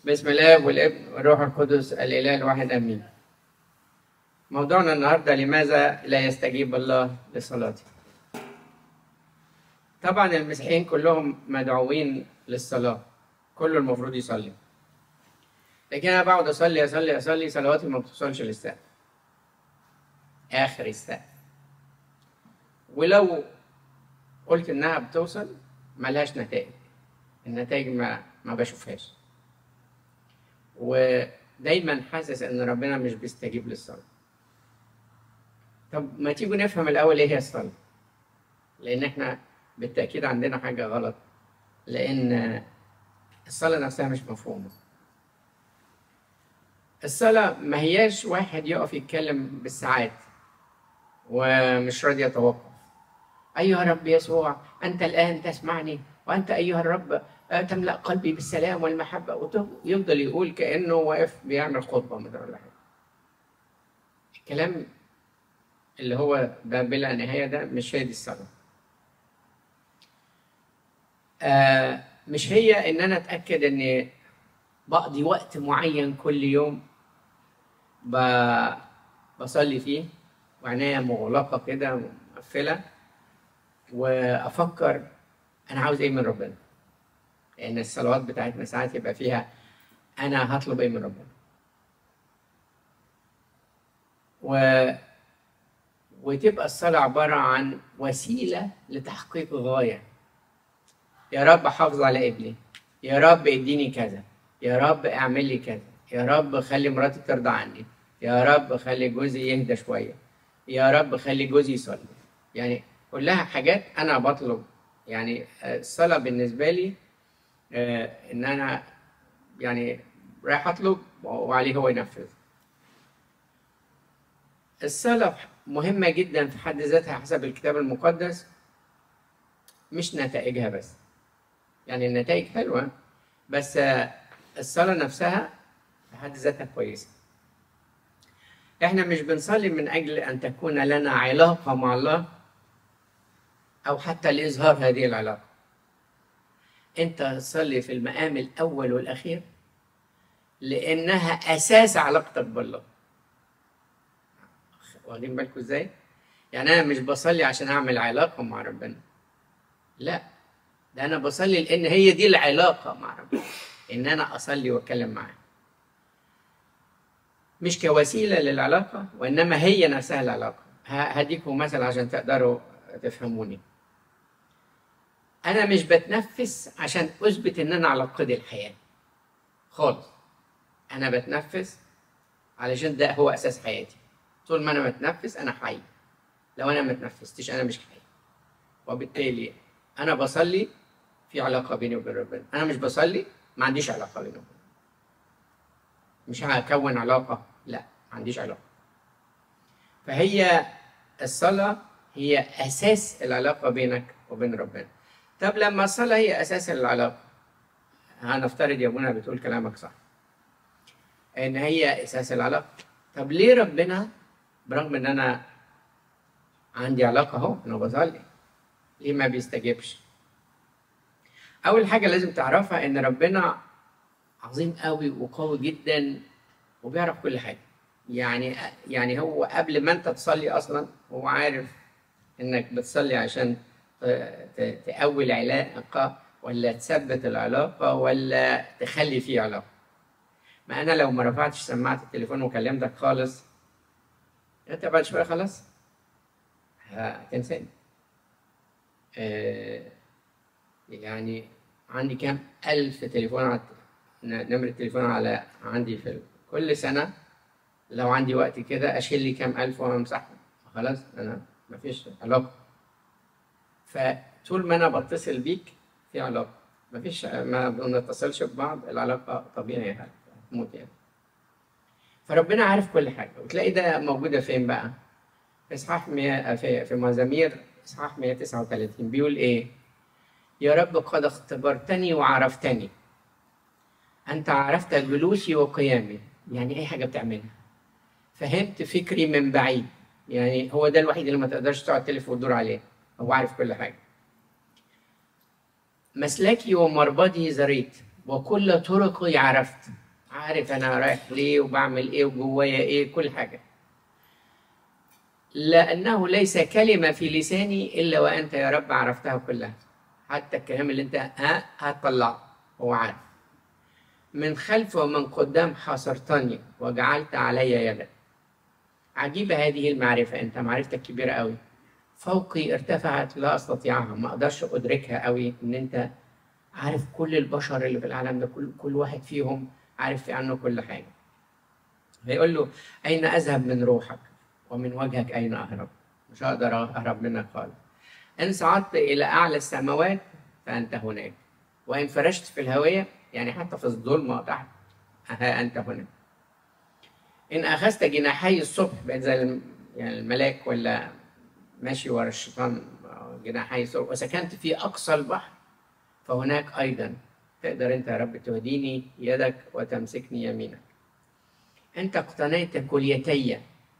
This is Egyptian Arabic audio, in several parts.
بسم الله والابن والروح القدس الاله الواحد امين موضوعنا النهارده لماذا لا يستجيب الله لصلاتي طبعا المسيحيين كلهم مدعوين للصلاه كله المفروض يصلي لكن انا بقعد اصلي اصلي اصلي صلواتي ما بتوصلش للسقف اخر السقف ولو قلت انها بتوصل ملهاش نتائج النتائج ما ما بشوفهاش ودايما حاسس ان ربنا مش بيستجيب للصلاه طب ما تيجوا نفهم الاول ايه هي الصلاه لان احنا بالتاكيد عندنا حاجه غلط لان الصلاه نفسها مش مفهومه الصلاه ما هياش واحد يقف يتكلم بالساعات ومش راضي يتوقف أيها الرب يسوع أنت الآن تسمعني وأنت أيها الرب تملأ قلبي بالسلام والمحبة ويفضل يقول كأنه واقف بيعمل خطبة مثلا ولا حاجة الكلام اللي هو ده بلا نهاية ده مش هي دي الصلاة آه مش هي إن أنا أتأكد إني بقضي وقت معين كل يوم بصلي فيه وعينيا مغلقة كده مقفلة وافكر انا عاوز ايه من ربنا لان الصلوات بتاعتنا ساعات يبقى فيها انا هطلب ايه من ربنا و وتبقى الصلاة عبارة عن وسيلة لتحقيق غاية يا رب حافظ على ابني يا رب اديني كذا يا رب اعمل لي كذا يا رب خلي مراتي ترضى عني يا رب خلي جوزي يهدى شوية يا رب خلي جوزي يصلي يعني كلها حاجات انا بطلب يعني الصلاه بالنسبه لي ان انا يعني رايح اطلب وعليه هو ينفذ الصلاه مهمه جدا في حد ذاتها حسب الكتاب المقدس مش نتائجها بس يعني النتائج حلوه بس الصلاه نفسها في حد ذاتها كويسه احنا مش بنصلي من اجل ان تكون لنا علاقه مع الله أو حتى لإظهار هذه العلاقة أنت تصلي في المقام الأول والأخير لأنها أساس علاقتك بالله واخدين بالكم إزاي؟ يعني أنا مش بصلي عشان أعمل علاقة مع ربنا لا ده أنا بصلي لأن هي دي العلاقة مع ربنا إن أنا أصلي وأتكلم معاه مش كوسيلة للعلاقة وإنما هي نفسها العلاقة هديكم مثل عشان تقدروا تفهموني انا مش بتنفس عشان اثبت ان انا على قيد الحياه خالص انا بتنفس علشان ده هو اساس حياتي طول ما انا بتنفس انا حي لو انا ما تنفستش انا مش حي وبالتالي انا بصلي في علاقه بيني وبين ربنا انا مش بصلي ما عنديش علاقه بيني وبين مش هكون علاقه لا ما عنديش علاقه فهي الصلاه هي اساس العلاقه بينك وبين ربنا طب لما الصلاه هي اساس العلاقه هنفترض يا ابونا بتقول كلامك صح ان هي اساس العلاقه طب ليه ربنا برغم ان انا عندي علاقه اهو انا بصلي ليه ما بيستجيبش اول حاجه لازم تعرفها ان ربنا عظيم قوي وقوي جدا وبيعرف كل حاجه يعني يعني هو قبل ما انت تصلي اصلا هو عارف انك بتصلي عشان تقوي العلاقة ولا تثبت العلاقة ولا تخلي فيه علاقة ما أنا لو ما رفعتش سماعة التليفون وكلمتك خالص أنت بعد شوية خلاص هتنساني آه يعني عندي كام ألف تليفون نمرة تليفون على عندي في كل سنة لو عندي وقت كده أشيل لي كام ألف وأمسحهم خلاص أنا مفيش علاقة فطول ما انا بتصل بيك في علاقه مفيش ما بنتصلش ببعض العلاقه طبيعي هتموت يعني فربنا عارف كل حاجه وتلاقي ده موجوده فين بقى في اصحاح في في مزامير اصحاح 139 بيقول ايه يا رب قد اختبرتني وعرفتني انت عرفت جلوسي وقيامي يعني اي حاجه بتعملها فهمت فكري من بعيد يعني هو ده الوحيد اللي ما تقدرش تقعد تلف وتدور عليه هو عارف كل حاجه مسلكي ومربدي زريت وكل طرقي عرفت عارف انا رايح ليه وبعمل ايه وجوايا ايه كل حاجه لانه ليس كلمه في لساني الا وانت يا رب عرفتها كلها حتى الكلام اللي انت ها هتطلعه هو عارف من خلف ومن قدام حاصرتني وجعلت علي يدك عجيبة هذه المعرفة أنت معرفتك كبيرة قوي فوقي ارتفعت لا أستطيعها ما أقدرش أدركها قوي إن أنت عارف كل البشر اللي في العالم ده كل, كل واحد فيهم عارف في عنه كل حاجة فيقول له أين أذهب من روحك ومن وجهك أين أهرب مش هقدر أهرب منك خالص إن صعدت إلى أعلى السماوات فأنت هناك وإن فرشت في الهوية يعني حتى في الظلمة تحت ها أنت هناك إن أخذت جناحي الصبح بقيت زي يعني الملاك ولا ماشي ورا الشيطان جناحي الصبح وسكنت في أقصى البحر فهناك أيضا تقدر أنت يا رب تهديني يدك وتمسكني يمينك أنت اقتنيت كليتي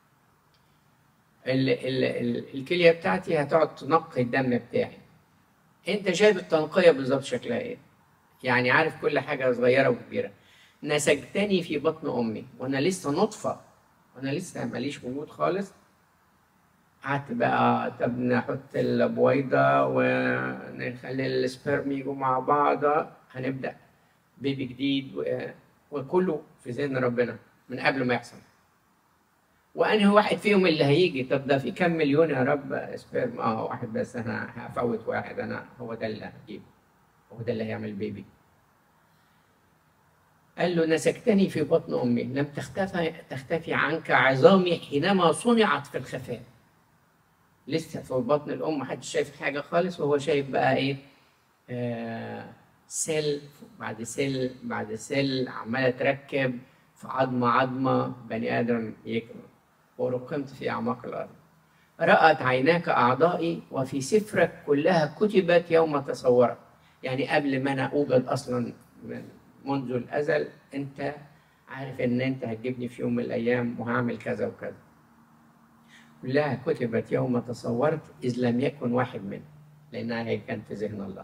ال ال ال الكلية بتاعتي هتقعد تنقي الدم بتاعي أنت شايف التنقية بالظبط شكلها إيه يعني عارف كل حاجة صغيرة وكبيرة نسجتني في بطن امي وانا لسه نطفه وانا لسه ماليش وجود خالص قعدت بقى طب نحط البويضة ونخلي السبرم يجوا مع بعض هنبدأ بيبي جديد وكله في ذهن ربنا من قبل ما يحصل وأنهي واحد فيهم اللي هيجي طب ده في كام مليون يا رب سبرم اه واحد بس أنا هفوت واحد أنا هو ده اللي هجيبه هو ده اللي هيعمل بيبي قال له نسكتني في بطن امي لم تختفي تختفي عنك عظامي حينما صنعت في الخفاء لسه في بطن الام محدش شايف حاجه خالص وهو شايف بقى ايه آه سيل بعد سيل بعد سيل عماله تركب في عظمه عظمه بني ادم يكبر ورقمت في اعماق الارض رأت عيناك أعضائي وفي سفرك كلها كتبت يوم تصورت يعني قبل ما أنا أوجد أصلا من منذ الازل انت عارف ان انت هتجيبني في يوم من الايام وهعمل كذا وكذا كلها كتبت يوم تصورت اذ لم يكن واحد منه لانها هي كانت في ذهن الله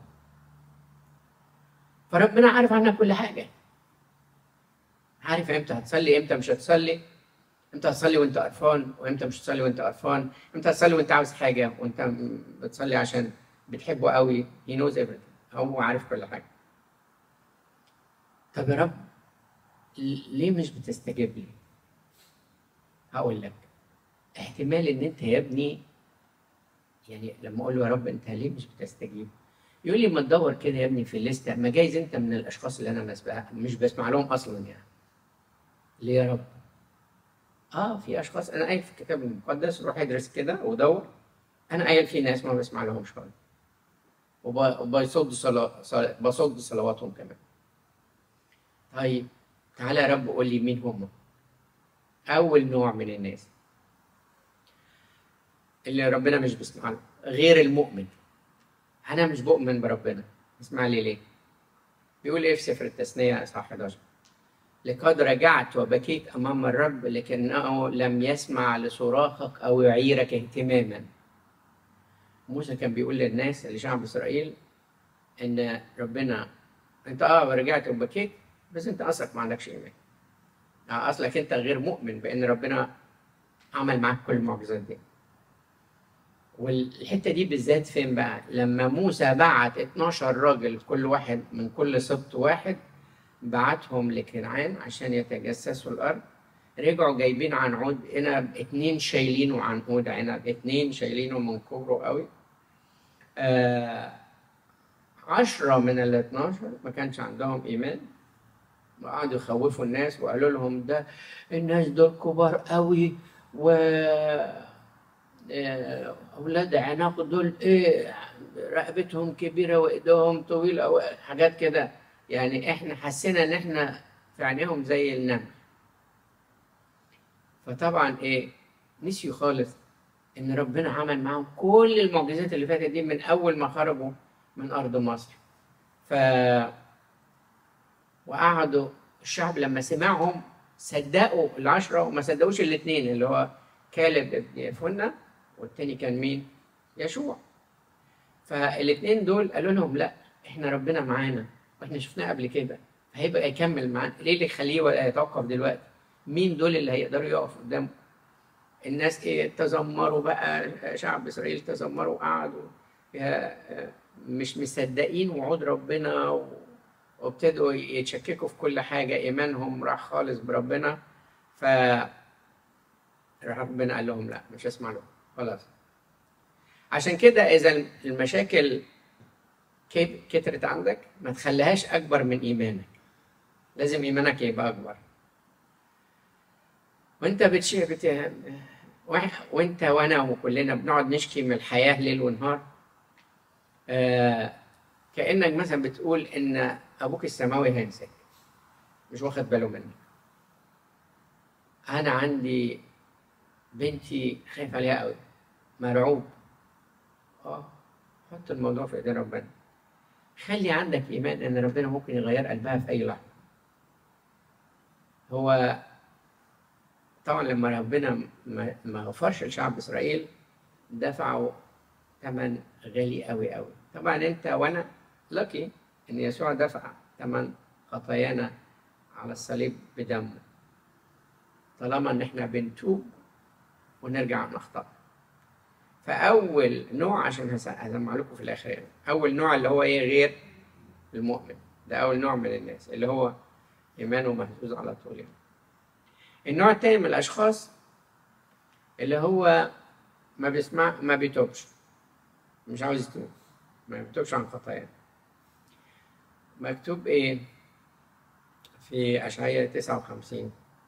فربنا عارف عنها كل حاجه عارف امتى هتصلي امتى مش هتصلي امتى هتصلي وانت قرفان وامتى مش هتصلي وانت قرفان امتى هتصلي وانت عاوز حاجه وانت بتصلي عشان بتحبه قوي he knows everything هو عارف كل حاجه طب يا رب ليه مش بتستجيب لي؟ هقول لك احتمال ان انت يا ابني يعني لما اقول له يا رب انت ليه مش بتستجيب؟ يقول لي ما تدور كده يا ابني في الليسته ما جايز انت من الاشخاص اللي انا بسبق مش بسمع لهم اصلا يعني. ليه يا رب؟ اه في اشخاص انا قايل في الكتاب المقدس روح ادرس كده ودور انا قايل في ناس ما بسمع لهمش خالص وبصد صلاه بصد صلواتهم كمان طيب تعالى يا رب قول لي مين هم اول نوع من الناس اللي ربنا مش بيسمع له غير المؤمن انا مش بؤمن بربنا اسمع لي ليه بيقول ايه في سفر التثنيه اصحاح 11 لقد رجعت وبكيت امام الرب لكنه لم يسمع لصراخك او يعيرك اهتماما موسى كان بيقول للناس اللي شعب اسرائيل ان ربنا انت اه رجعت وبكيت بس انت اصلك ما عندكش ايمان اصلك انت غير مؤمن بان ربنا عمل معاك كل المعجزات دي والحته دي بالذات فين بقى لما موسى بعت 12 راجل كل واحد من كل سبط واحد بعتهم لكنعان عشان يتجسسوا الارض رجعوا جايبين عنقود عنب اتنين شايلينه عنقود عنب اتنين شايلينه من كبره قوي آه عشرة من ال 12 ما كانش عندهم إيمان وقعدوا يخوفوا الناس وقالوا لهم ده الناس دول كبار قوي و اولاد عناق دول ايه رقبتهم كبيره وايدهم طويله حاجات كده يعني احنا حسينا ان احنا في عينيهم زي النمل فطبعا ايه نسيوا خالص ان ربنا عمل معاهم كل المعجزات اللي فاتت دي من اول ما خرجوا من ارض مصر ف وقعدوا الشعب لما سمعهم صدقوا العشرة وما صدقوش الاثنين اللي هو كالب ابن يفنة والتاني كان مين؟ يشوع فالاثنين دول قالوا لهم لا احنا ربنا معانا واحنا شفناه قبل كده هيبقى يكمل معانا ليه اللي يخليه يتوقف دلوقتي مين دول اللي هيقدروا يقفوا قدامه الناس ايه تذمروا بقى شعب اسرائيل تذمروا قعدوا مش مصدقين وعود ربنا وابتدوا يتشككوا في كل حاجه ايمانهم راح خالص بربنا ف ربنا قال لهم لا مش هسمع لهم خلاص عشان كده اذا المشاكل كترت عندك ما تخليهاش اكبر من ايمانك لازم ايمانك يبقى اكبر وانت بتشي بت... وانت وانا وكلنا بنقعد نشكي من الحياه ليل ونهار آه كانك مثلا بتقول ان ابوك السماوي هينساك مش واخد باله منك انا عندي بنتي خايف عليها قوي مرعوب اه حط الموضوع في ايدين ربنا خلي عندك ايمان ان ربنا ممكن يغير قلبها في اي لحظه هو طبعا لما ربنا ما غفرش لشعب اسرائيل دفعوا ثمن غالي قوي قوي طبعا انت وانا لكي ان يسوع دفع ثمن خطايانا على الصليب بدمه طالما ان احنا بنتوب ونرجع عن اخطاء فاول نوع عشان هسمع لكم في الاخر يعني اول نوع اللي هو ايه غير المؤمن ده اول نوع من الناس اللي هو ايمانه مهزوز على طول يعني. النوع الثاني من الاشخاص اللي هو ما بيسمع ما بيتوبش مش عاوز يتوب ما بيتوبش عن خطاياه مكتوب ايه في اشعياء 59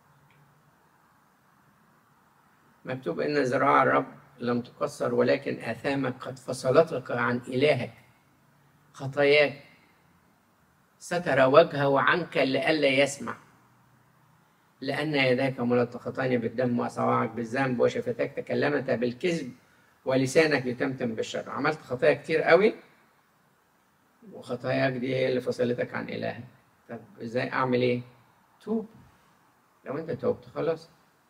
مكتوب ان ذراع الرب لم تكسر ولكن اثامك قد فصلتك عن الهك خطاياك ستر وجهه عنك لئلا يسمع لأن يداك ملطختان بالدم وأصابعك بالذنب وشفتاك تكلمتا بالكذب ولسانك يتمتم بالشر عملت خطايا كتير قوي وخطاياك دي هي اللي فصلتك عن إلهك طب إزاي أعمل إيه؟ توب لو أنت توبت خلاص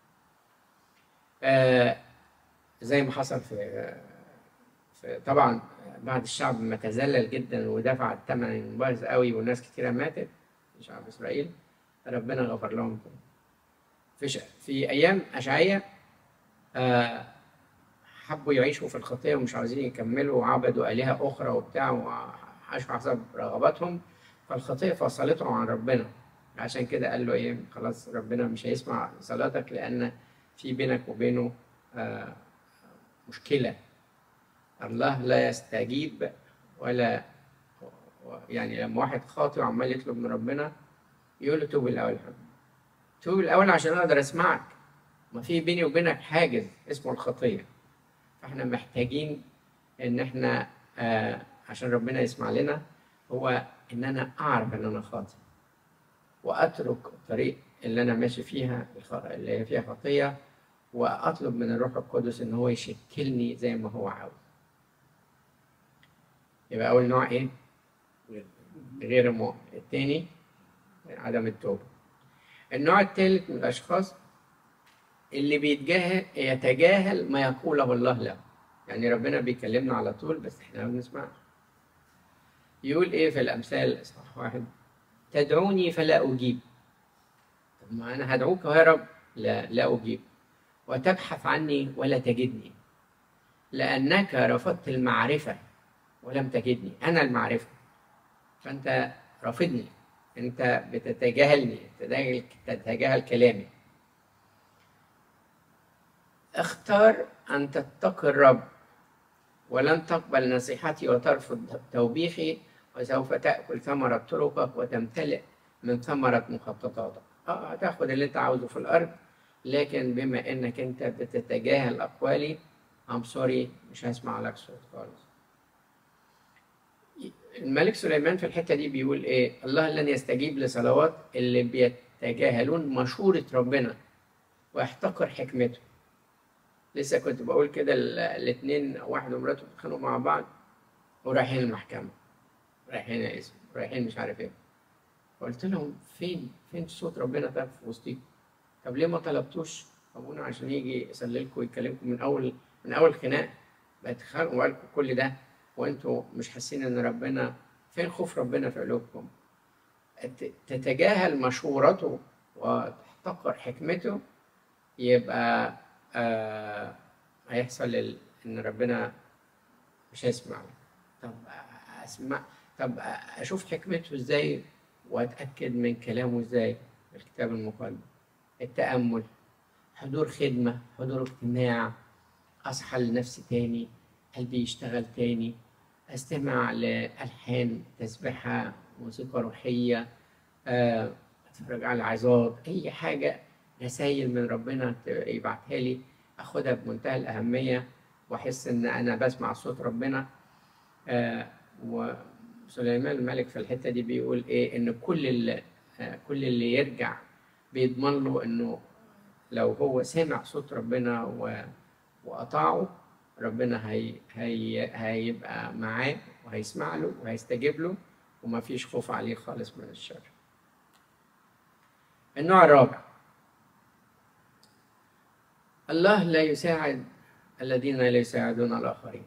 آه زي ما حصل في, في طبعا بعد الشعب ما تذلل جدا ودفع الثمن باهظ قوي وناس كتيره ماتت في شعب اسرائيل ربنا غفر لهم في ش... في ايام اشعياء آه حبوا يعيشوا في الخطيه ومش عاوزين يكملوا وعبدوا الهه اخرى وبتاع وعاشوا حسب رغباتهم فالخطيه فصلتهم عن ربنا عشان كده قال له ايه خلاص ربنا مش هيسمع صلاتك لان في بينك وبينه آه مشكله الله لا يستجيب ولا يعني لما واحد خاطئ وعمال يطلب من ربنا يقول له توب الاول توب الاول عشان اقدر اسمعك ما في بيني وبينك حاجز اسمه الخطيه فاحنا محتاجين ان احنا آه عشان ربنا يسمع لنا هو ان انا اعرف ان انا خاطئ واترك الطريق اللي انا ماشي فيها اللي هي فيها خطيه واطلب من الروح القدس ان هو يشكلني زي ما هو عاوز يبقى اول نوع ايه غير المؤمن الثاني عدم التوبه النوع الثالث من الاشخاص اللي بيتجاهل يتجاهل ما يقوله الله له يعني ربنا بيكلمنا على طول بس احنا ما بنسمعش يقول ايه في الامثال اصحاح واحد تدعوني فلا اجيب طب ما انا هدعوك يا رب لا لا اجيب وتبحث عني ولا تجدني لانك رفضت المعرفه ولم تجدني انا المعرفه فانت رافضني انت بتتجاهلني تتجاهل كلامي اختار ان تتقي الرب ولن تقبل نصيحتي وترفض توبيخي وسوف تاكل ثمره طرقك وتمتلئ من ثمره مخططاتك اه هتاخد اللي انت عاوزه في الارض لكن بما انك انت بتتجاهل اقوالي ام سوري مش هسمع لك صوت خالص الملك سليمان في الحته دي بيقول ايه الله لن يستجيب لصلوات اللي بيتجاهلون مشورة ربنا ويحتقر حكمته لسه كنت بقول كده الاثنين واحد ومراته بيتخانقوا مع بعض ورايحين المحكمة رايحين اسم رايحين مش عارف ايه قلت لهم فين فين صوت ربنا ده في وسطيكم طب ليه ما طلبتوش ابونا عشان يجي يصلي لكم ويكلمكم من اول من اول خناق بتخانقوا وقالكم كل ده وانتوا مش حاسين ان ربنا فين خوف ربنا في قلوبكم ت- تتجاهل مشورته وتحتقر حكمته يبقى آه هيحصل ال- ان ربنا مش هيسمع لك طب اسمع طب اشوف حكمته ازاي واتاكد من كلامه ازاي في الكتاب المقدس التامل حضور خدمه حضور اجتماع اصحى لنفسي تاني قلبي يشتغل تاني استمع لالحان تسبحه موسيقى روحيه آه، اتفرج على العظات اي حاجه رسائل من ربنا ت- يبعتها لي اخدها بمنتهى الاهميه واحس ان انا بسمع صوت ربنا آه، وسليمان الملك في الحته دي بيقول ايه ان كل اللي آه، كل اللي يرجع بيضمن له انه لو هو سمع صوت ربنا و- وأطاعه ربنا هي هي هيبقى معاه وهيسمع له وهيستجيب له وما فيش خوف عليه خالص من الشر النوع الرابع الله لا يساعد الذين لا يساعدون الآخرين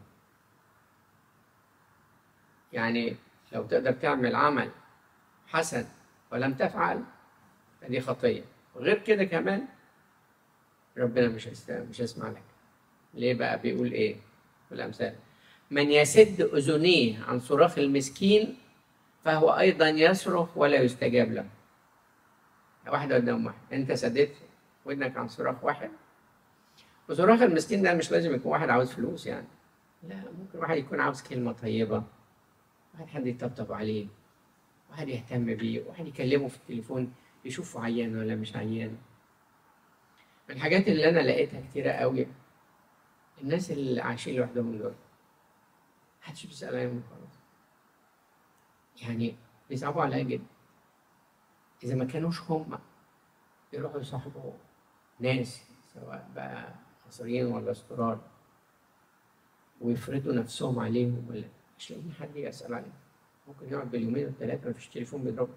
يعني لو تقدر تعمل عمل حسن ولم تفعل فدي خطية وغير كده كمان ربنا مش هيست- مش هيسمع لك ليه بقى بيقول ايه في الامثال من يسد اذنيه عن صراخ المسكين فهو ايضا يصرخ ولا يستجاب له واحد قدام واحد انت سديت ودنك عن صراخ واحد وصراخ المسكين ده مش لازم يكون واحد عاوز فلوس يعني لا ممكن واحد يكون عاوز كلمة طيبة واحد حد يطبطب عليه واحد يهتم بيه واحد يكلمه في التليفون يشوفه عيان ولا مش عيان من الحاجات اللي انا لقيتها كتيرة قوي الناس اللي عايشين لوحدهم دول محدش بيسأل عليهم خالص يعني بيصعبوا عليا جدا إذا ما كانوش هم يروحوا يصاحبوا ناس سواء بقى مصريين ولا استرال ويفرضوا نفسهم عليهم ولا مش لاقيين حد يسأل عليهم ممكن يقعد باليومين والثلاثة مفيش تليفون بيضرب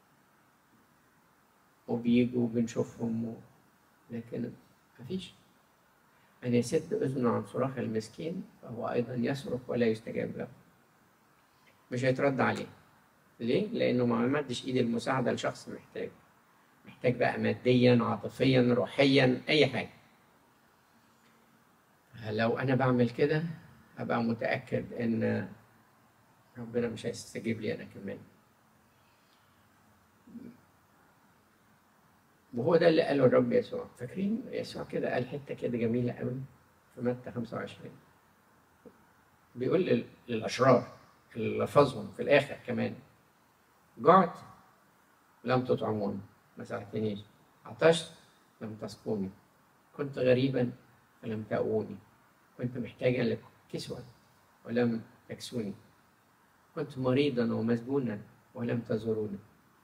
وبيجوا وبنشوفهم و... لكن مفيش أن يسد أذنه عن صراخ المسكين فهو أيضا يصرخ ولا يستجاب له مش هيترد عليه ليه؟ لأنه ما مدش إيد المساعدة لشخص محتاج محتاج بقى ماديا عاطفيا روحيا أي حاجة لو أنا بعمل كده هبقى متأكد إن ربنا مش هيستجيب لي أنا كمان وهو ده اللي قاله الرب يسوع فاكرين يسوع كده قال حته كده جميله قوي في متى 25 بيقول لل- للاشرار اللي لفظهم في الاخر كمان جعت لم تطعموني ما ساعدتنيش عطشت لم تسقوني كنت غريبا فلم تأووني كنت محتاجا لكسوة ولم تكسوني كنت مريضا ومسجونا ولم تزوروني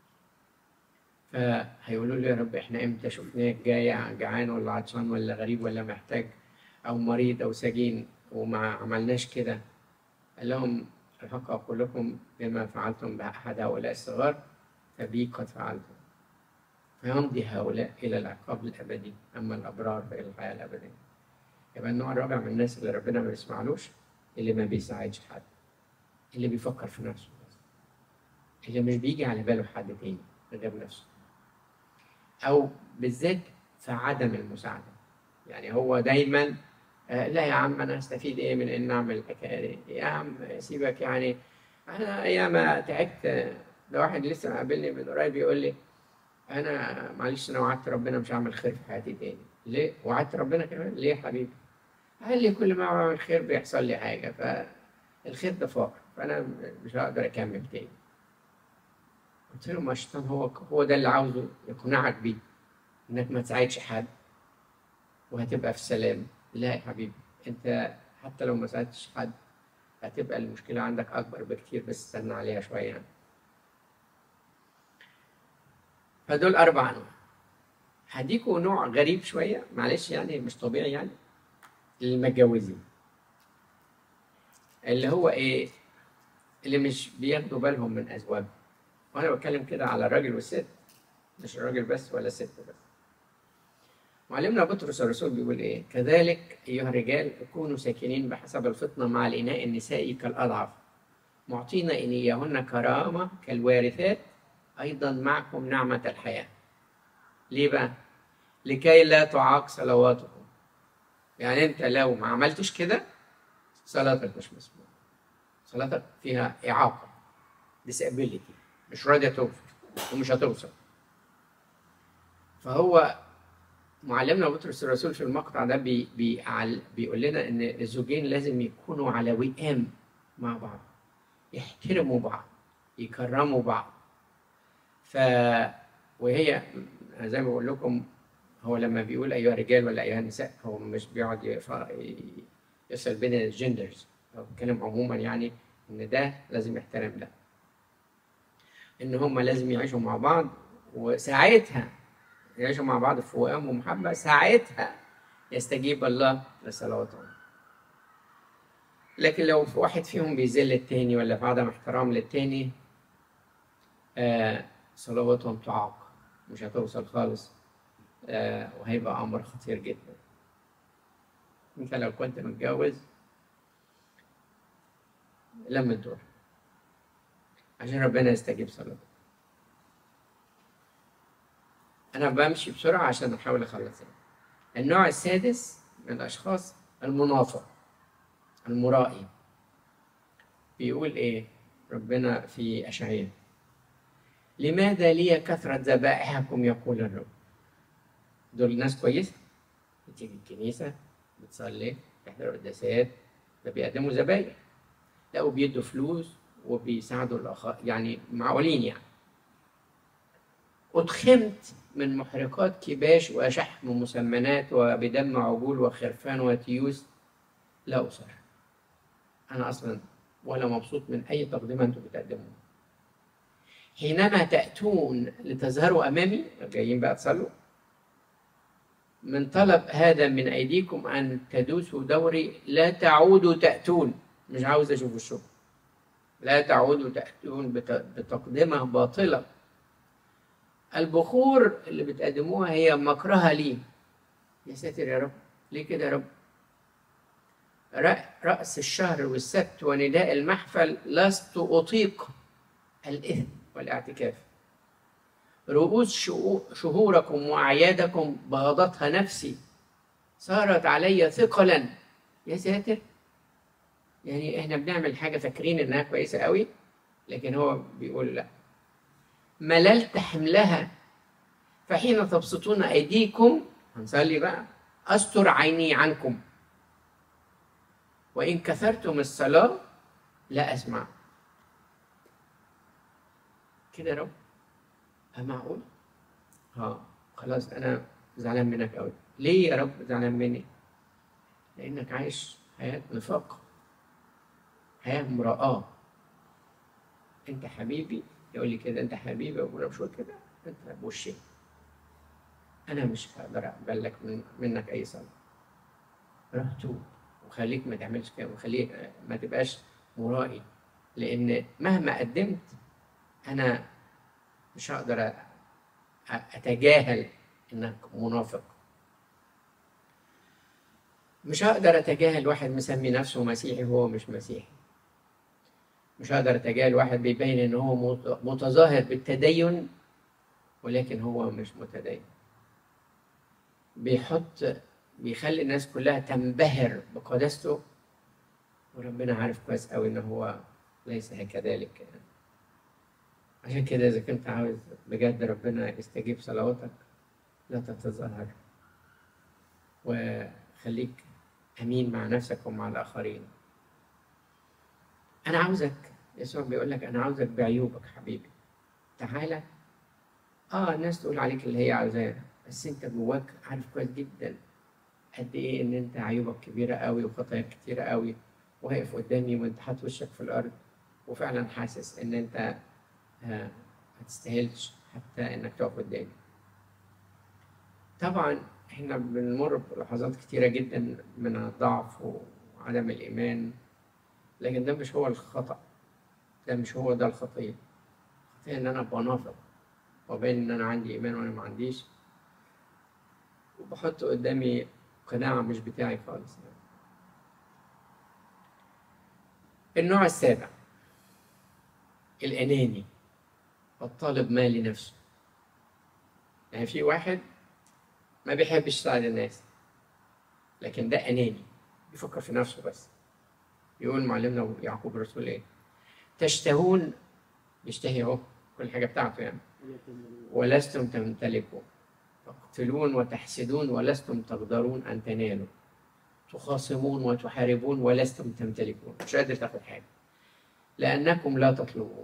فهيقولوا لي يا رب احنا امتى شفناك جاي جعان ولا عطشان ولا غريب ولا محتاج او مريض او سجين وما عملناش كده قال لهم الحق اقول لكم بما فعلتم باحد هؤلاء الصغار فبي قد فعلتم فيمضي هؤلاء الى العقاب الابدي اما الابرار فالى الحياه الابديه يبقى النوع الرابع من الناس اللي ربنا ما بيسمعلوش اللي ما بيساعدش حد اللي بيفكر في نفسه بس اللي مش بيجي على باله حد تاني غير نفسه او بالذات في عدم المساعده يعني هو دايما آه، لا يا عم انا استفيد ايه من ان اعمل الحكايه دي يا عم سيبك يعني انا ايام ما تعبت آه، ده واحد لسه مقابلني من قريب يقول لي انا معلش انا وعدت ربنا مش هعمل خير في حياتي تاني ليه وعدت ربنا كمان ليه يا حبيبي قال لي كل ما بعمل خير بيحصل لي حاجه فالخير ده فقر فانا مش هقدر اكمل تاني قلت له ما الشيطان هو هو ده اللي عاوزه يقنعك بيه انك ما تساعدش حد وهتبقى في سلام لا يا حبيبي انت حتى لو ما ساعدتش حد هتبقى المشكلة عندك أكبر بكتير بس استنى عليها شوية يعني. فدول أربع أنواع هديكوا نوع غريب شوية معلش يعني مش طبيعي يعني المتجوزين اللي هو إيه اللي مش بياخدوا بالهم من أزواجهم وأنا بتكلم كده على الراجل والست مش الراجل بس ولا الست بس معلمنا بطرس الرسول بيقول ايه؟ كذلك ايها الرجال كونوا ساكنين بحسب الفطنه مع الاناء النسائي كالاضعف معطين انيهن كرامه كالوارثات أيضا معكم نعمة الحياة ليه بقى؟ لكي لا تعاق صلواتكم يعني أنت لو ما عملتش كده صلاتك مش مسموعة صلاتك فيها إعاقة disability مش راضية توصل ومش هتوصل فهو معلمنا بطرس الرسول في المقطع ده بي بي بيقول لنا ان الزوجين لازم يكونوا على وئام مع بعض يحترموا بعض يكرموا بعض ف وهي زي ما بقول لكم هو لما بيقول ايها الرجال ولا ايها النساء هو مش بيقعد يفصل بين الجندرز هو بيتكلم عموما يعني ان ده لازم يحترم ده ان هم لازم يعيشوا مع بعض وساعتها يعيشوا مع بعض في وئام ومحبه ساعتها يستجيب الله لصلواتهم لكن لو في واحد فيهم بيذل التاني ولا في عدم احترام للتاني آه صلواتهم تعاق مش هتوصل خالص آه وهيبقى امر خطير جدا انت لو كنت متجوز لم الدور عشان ربنا يستجيب صلاتك انا بمشي بسرعه عشان احاول اخلص النوع السادس من الاشخاص المنافق المرائي بيقول ايه ربنا في اشعياء لماذا لي كثرة ذبائحكم يقول الرب دول ناس كويسة بتيجي الكنيسة بتصلي بيحضروا قداسات ده بيقدموا ذبايح لا وبيدوا فلوس وبيساعدوا الآخر يعني معقولين يعني أدخمت من محرقات كباش وشحم مسمنات وبدم عجول وخرفان وتيوس لا أصر أنا أصلا ولا مبسوط من أي تقدمة أنتم بتقدموها حينما تأتون لتظهروا أمامي جايين بقى تصلوا من طلب هذا من أيديكم أن تدوسوا دوري لا تعودوا تأتون مش عاوز أشوف الشغل لا تعودوا تأتون بتقدمة باطلة البخور اللي بتقدموها هي مكرهة لي يا ساتر يا رب ليه كده يا رب رأس الشهر والسبت ونداء المحفل لست أطيق الإثم والاعتكاف رؤوس شهوركم وأعيادكم بغضتها نفسي صارت علي ثقلا يا ساتر يعني احنا بنعمل حاجة فاكرين انها كويسة قوي لكن هو بيقول لا مللت حملها فحين تبسطون أيديكم هنصلي بقى أستر عيني عنكم وإن كثرتم الصلاة لا أسمع كده يا رب ها معقول؟ ها خلاص أنا زعلان منك أوي ليه يا رب زعلان مني؟ لأنك عايش حياة نفاق حياة امرأة أنت حبيبي يقول لي كده أنت حبيبي وأنا مش كده أنت بوشي أنا مش هقدر أقبل لك من منك أي صلاة روح توب وخليك ما تعملش كده وخليك ما تبقاش مرائي لان مهما قدمت انا مش هقدر اتجاهل انك منافق مش هقدر اتجاهل واحد مسمي نفسه مسيحي وهو مش مسيحي مش هقدر اتجاهل واحد بيبين ان هو متظاهر بالتدين ولكن هو مش متدين بيحط بيخلي الناس كلها تنبهر بقداسته وربنا عارف كويس قوي ان هو ليس كذلك يعني. عشان كده اذا كنت عاوز بجد ربنا يستجيب صلواتك لا تتظاهر وخليك امين مع نفسك ومع الاخرين انا عاوزك يسوع بيقول لك انا عاوزك بعيوبك حبيبي تعالى اه الناس تقول عليك اللي هي عاوزاه بس انت جواك عارف كويس جدا قد ايه ان انت عيوبك كبيره قوي وخطاياك كتيره قوي واقف قدامي وانت حاطط وشك في الارض وفعلا حاسس ان انت ما تستاهلش حتى انك تقف قدامي طبعا احنا بنمر بلحظات كتيره جدا من الضعف وعدم الايمان لكن ده مش هو الخطا ده مش هو ده الخطيه الخطيه ان انا ابقى نافق وبين ان انا عندي ايمان وانا ما عنديش وبحط قدامي قناعة مش بتاعي خالص يعني. النوع السابع الأناني والطالب ما لنفسه يعني في واحد ما بيحبش يساعد الناس لكن ده اناني بيفكر في نفسه بس يقول معلمنا يعقوب الرسول ايه تشتهون بيشتهي اهو كل حاجه بتاعته يعني ولستم تمتلكوا تقتلون وتحسدون ولستم تقدرون ان تنالوا تخاصمون وتحاربون ولستم تمتلكون مش قادر تاخد حاجه لانكم لا تطلبون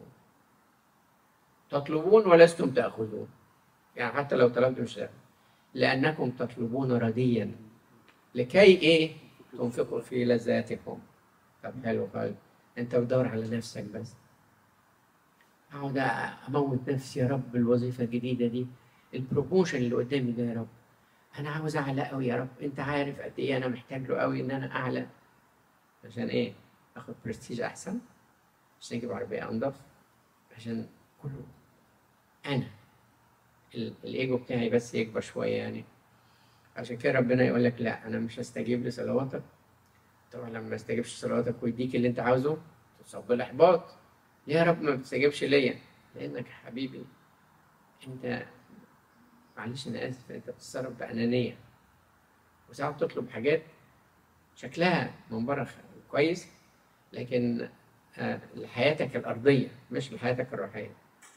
تطلبون ولستم تاخذون يعني حتى لو طلبتم مش هتاخدوا. لانكم تطلبون رديا لكي ايه تنفقوا في لذاتكم طب حلو خالص انت بتدور على نفسك بس اقعد اموت نفسي يا رب الوظيفه الجديده دي البروموشن اللي قدامي ده يا رب انا عاوز اعلى قوي يا رب انت عارف قد ايه انا محتاج له قوي ان انا اعلى عشان ايه اخد برستيج احسن عشان اجيب عربيه انضف عشان كله انا ال- الايجو بتاعي بس يكبر شويه يعني عشان كده ربنا يقول لك لا انا مش هستجيب لصلواتك طبعا لما ما استجيبش لصلواتك ويديك اللي انت عاوزه تصاب بالاحباط ليه يا رب ما بتستجيبش ليا لانك حبيبي انت معلش انا اسف انت بتتصرف بانانيه وساعات تطلب حاجات شكلها من بره خ- كويس لكن آه، لحياتك الارضيه مش لحياتك الروحيه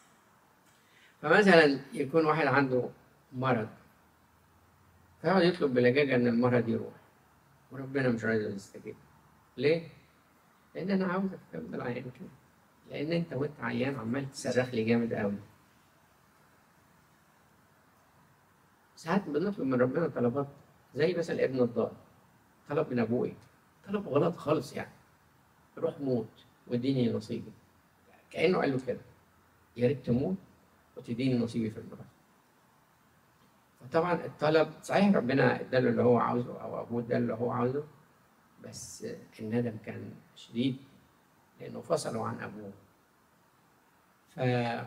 فمثلا يكون واحد عنده مرض فيقعد يطلب بلجاجه ان المرض يروح وربنا مش راضي يستجيب ليه؟ لان انا عاوزك تفضل عيان كده لان انت وانت عيان عمال تصرخ لي جامد قوي ساعات بنطلب من ربنا طلبات زي مثلا ابن الضال طلب من ابوه ايه؟ طلب غلط خالص يعني روح موت واديني نصيبي كانه قال له كده يا ريت تموت وتديني نصيبي في الميراث فطبعا الطلب صحيح ربنا اداله اللي هو عاوزه او ابوه اداله اللي هو عاوزه بس الندم كان شديد لانه فصلوا عن ابوه ف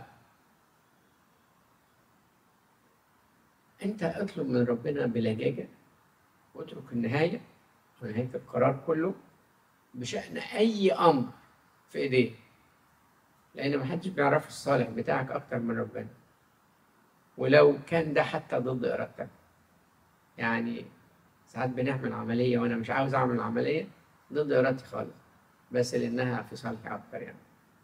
انت اطلب من ربنا بلجاجه واترك النهايه ونهايه القرار كله بشان اي امر في ايديه لان محدش بيعرف الصالح بتاعك اكتر من ربنا ولو كان ده حتى ضد ارادتك يعني ساعات بنعمل عمليه وانا مش عاوز اعمل عمليه ضد ارادتي خالص بس لانها في صالحي اكتر يعني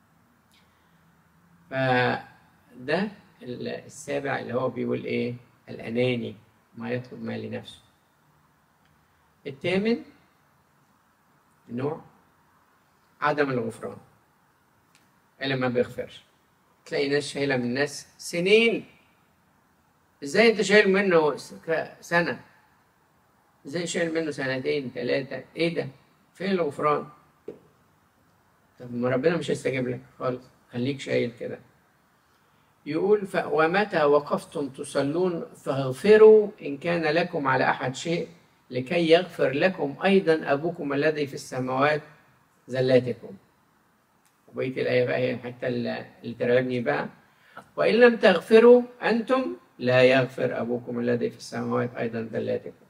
فده ال- السابع اللي هو بيقول ايه الاناني ما يطلب ما لنفسه الثامن نوع عدم الغفران اللي ما بيغفرش تلاقي ناس شايله من ناس سنين ازاي انت شايل منه س- ك- سنه ازاي شايل منه سنتين ثلاثه ايه ده فين الغفران طب ما ربنا مش هيستجيب لك خالص خليك شايل كده يقول ف... ومتى وقفتم تصلون فاغفروا إن كان لكم على أحد شيء لكي يغفر لكم أيضا أبوكم الذي في السماوات زلاتكم وبقية الآية بقى هي الحتة اللي اللي ترعبني بقى وإن لم تغفروا أنتم لا يغفر أبوكم الذي في السماوات أيضا زلاتكم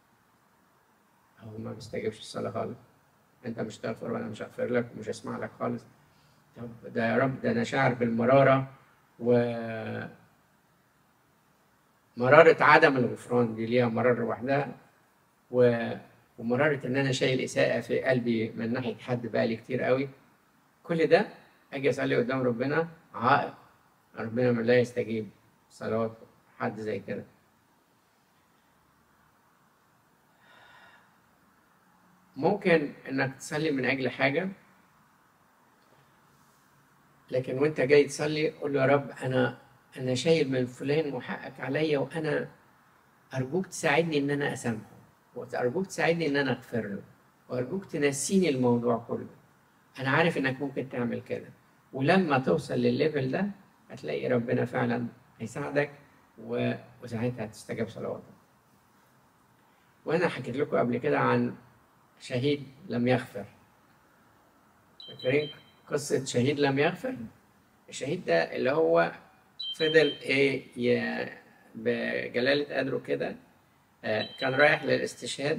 هو ما بيستجيبش الصلاة خالص أنت مش تغفر وأنا مش هغفر لك ومش هسمع لك خالص طب ده يا رب ده أنا شاعر بالمرارة و مرارة عدم الغفران دي ليها مرارة لوحدها و... ومرارة إن أنا شايل إساءة في قلبي من ناحية حد بقالي كتير قوي كل ده أجي أصلي قدام ربنا عائق ربنا ما لا يستجيب صلوات حد زي كده ممكن إنك تصلي من أجل حاجة لكن وانت جاي تصلي قول له يا رب انا انا شايل من فلان وحقك عليا وانا ارجوك تساعدني ان انا اسامحه وارجوك تساعدني ان انا اغفر له وارجوك تنسيني الموضوع كله انا عارف انك ممكن تعمل كده ولما توصل للليفل ده هتلاقي ربنا فعلا هيساعدك و... وساعتها هتستجاب صلواتك وانا حكيت لكم قبل كده عن شهيد لم يغفر فاكرين قصة شهيد لم يغفر الشهيد ده اللي هو فضل ايه ي... بجلالة قدره كده آه، كان رايح للاستشهاد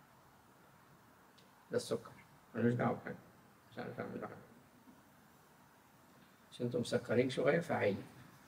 ده السكر ملوش دعوة بحاجة مش عارف اعمل له حاجة عشان انتم مسكرين شوية فعيل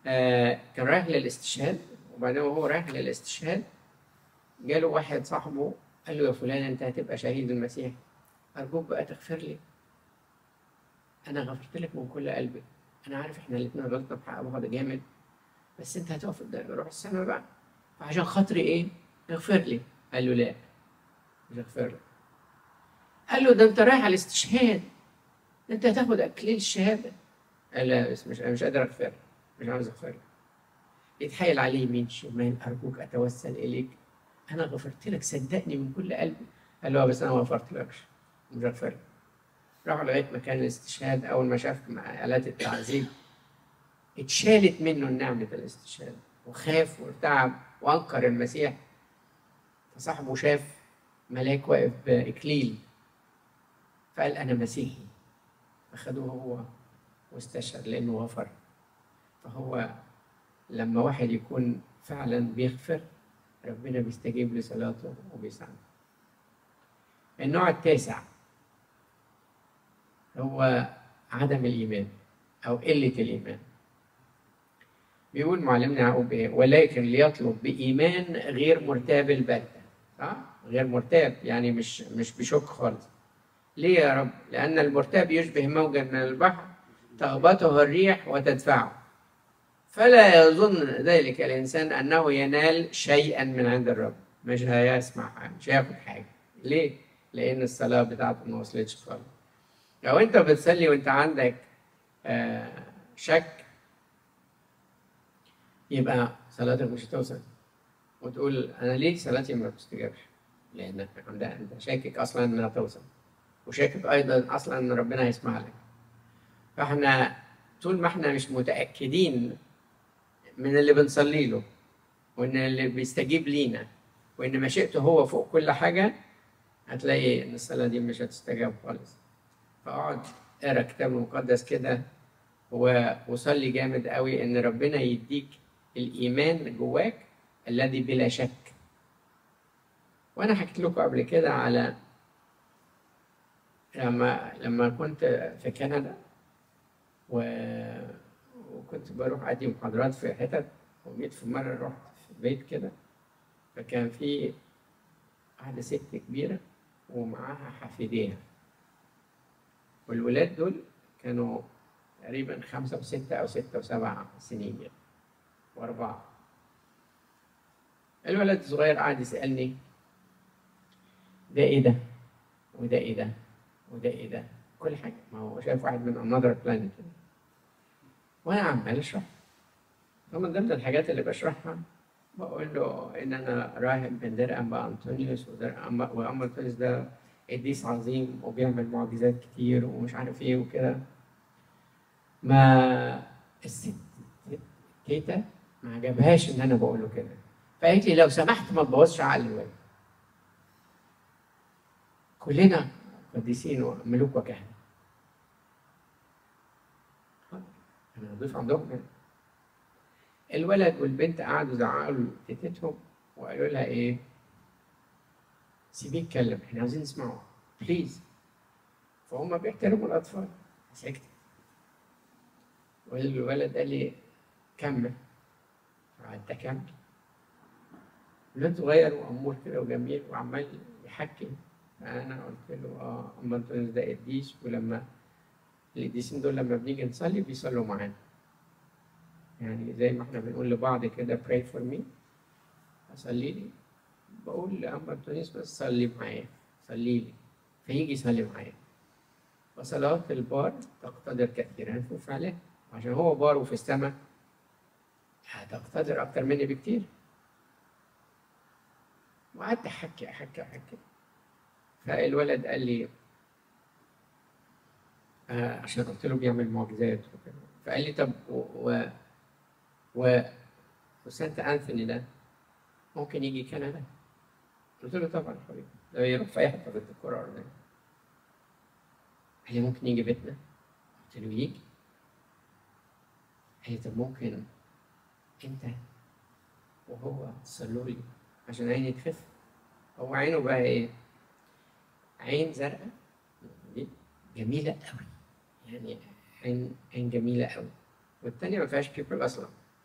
آه كان رايح للاستشهاد وبعدين وهو رايح للاستشهاد جاله واحد صاحبه قال له يا فلان انت هتبقى شهيد المسيح ارجوك بقى تغفر لي انا غفرت لك من كل قلبي انا عارف احنا الاثنين غلطنا في حق بعض جامد بس انت هتقف قدام روح السما بقى فعشان خاطري ايه اغفر لي قال له لا مش هغفر لك قال له ده انت رايح على الاستشهاد ده انت هتاخد اكليل الشهاده قال لا بس مش مش قادر اغفر لك مش عاوز اغفر لك يتحايل عليه يمين شمال ارجوك اتوسل اليك انا غفرت لك صدقني من كل قلبي قال له بس انا ما غفرتلكش مش هغفر لك راح لغايه مكان الاستشهاد اول ما شاف آلات التعذيب اتشالت منه نعمه الاستشهاد وخاف وارتعب وانكر المسيح فصاحبه شاف ملاك واقف باكليل فقال انا مسيحي فخدوه هو واستشهد لانه غفر فهو لما واحد يكون فعلا بيغفر ربنا بيستجيب لصلاته وبيساعده النوع التاسع هو عدم الإيمان أو قلة الإيمان بيقول معلمنا يعقوب إيه ولكن ليطلب بإيمان غير مرتاب البتة صح؟ غير مرتاب يعني مش مش بشك خالص ليه يا رب؟ لأن المرتاب يشبه موجا من البحر تخبطه الريح وتدفعه فلا يظن ذلك الإنسان أنه ينال شيئا من عند الرب مش هيسمع مش هياخد حاجة ليه؟ لأن الصلاة بتاعته ما وصلتش خالص لو أنت بتصلي وأنت عندك آه شك يبقى صلاتك مش هتوصل وتقول أنا ليه صلاتي ما بتستجابش؟ لأنك عندك أنت شاكك أصلا إنها توصل وشاكك أيضا أصلا إن ربنا هيسمع لك فإحنا طول ما إحنا مش متأكدين من اللي بنصلي له وان اللي بيستجيب لينا وان مشيئته هو فوق كل حاجه هتلاقي ان الصلاه دي مش هتستجاب خالص فاقعد اقرا كتاب مقدس كده وصلي جامد قوي ان ربنا يديك الايمان جواك الذي بلا شك وانا حكيت لكم قبل كده على لما لما كنت في كندا و وكنت بروح أدي محاضرات في حتت وجيت في مرة رحت في بيت كده فكان في واحدة ست كبيرة ومعاها حفيديها والولاد دول كانوا تقريبا خمسة وستة أو ستة وسبع سنين يعني وأربعة الولد الصغير قعد يسألني ده إيه ده؟ وده إيه ده؟ وده إيه ده؟ كل حاجة ما هو شايف واحد من another planet وانا عمال اشرح فمن ضمن الحاجات اللي بشرحها بقول له ان انا راهب من دير انبا انطونيوس ودير انبا وانبا انطونيوس ده قديس عظيم وبيعمل معجزات كتير ومش عارف ايه وكده ما الست تيتا ما عجبهاش ان انا بقول له كده فقالت لي لو سمحت ما تبوظش عقل الواد كلنا قديسين وملوك وكهنه انا هضيف عندهم يعني. الولد والبنت قعدوا زعقوا لتيتتهم وقالوا لها ايه سيبيه يتكلم احنا عايزين نسمعه بليز فهم بيحترموا الاطفال سكت والولد قال لي كمل فقعدت اكمل الولد صغير وامور كده وجميل وعمال يحكي فانا قلت له اه اما انطونيوس ده قديس ولما القديسين دول لما بنيجي نصلي بيصلوا معانا يعني زي ما احنا بنقول لبعض كده pray for me اصلي لي بقول لأما أنطونيوس بس صلي معايا صلي لي فيجي يصلي معايا وصلاة البار تقتدر كثيرا في فعله عشان هو بار وفي السماء هتقتدر أكتر مني بكتير وقعدت أحكي أحكي أحكي فالولد قال لي آه عشان قلت له بيعمل معجزات وكده فقال لي طب و, و... و... وسانت انثوني ده ممكن يجي كندا قلت له طبعا حبيبي ده يروح في اي حته ضد الكره الارضيه قال لي ممكن يجي بيتنا قلت له يجي قال لي طب ممكن انت وهو تصلوا لي عشان عيني تخف هو عينه بقى ايه عين زرقاء جميلة قوي يعني عين عين جميلة قوي والتانية ما فيهاش بيبل أصلا